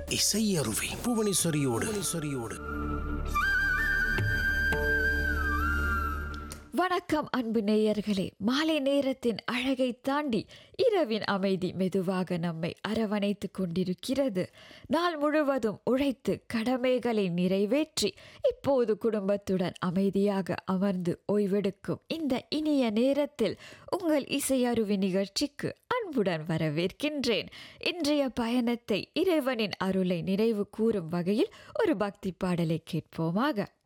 இசையருவி புவனேஸ்வரியோடு புவனேஸ்வரியோடு வணக்கம் அன்பு நேயர்களே மாலை நேரத்தின் அழகை தாண்டி இரவின் அமைதி மெதுவாக நம்மை அரவணைத்துக் கொண்டிருக்கிறது நாள் முழுவதும் உழைத்து கடமைகளை நிறைவேற்றி இப்போது குடும்பத்துடன் அமைதியாக அமர்ந்து ஓய்வெடுக்கும் இந்த இனிய நேரத்தில் உங்கள் இசையருவி நிகழ்ச்சிக்கு அன்புடன் வரவேற்கின்றேன் இன்றைய பயணத்தை இறைவனின் அருளை நினைவு கூறும் வகையில் ஒரு பக்தி பாடலை கேட்போமாக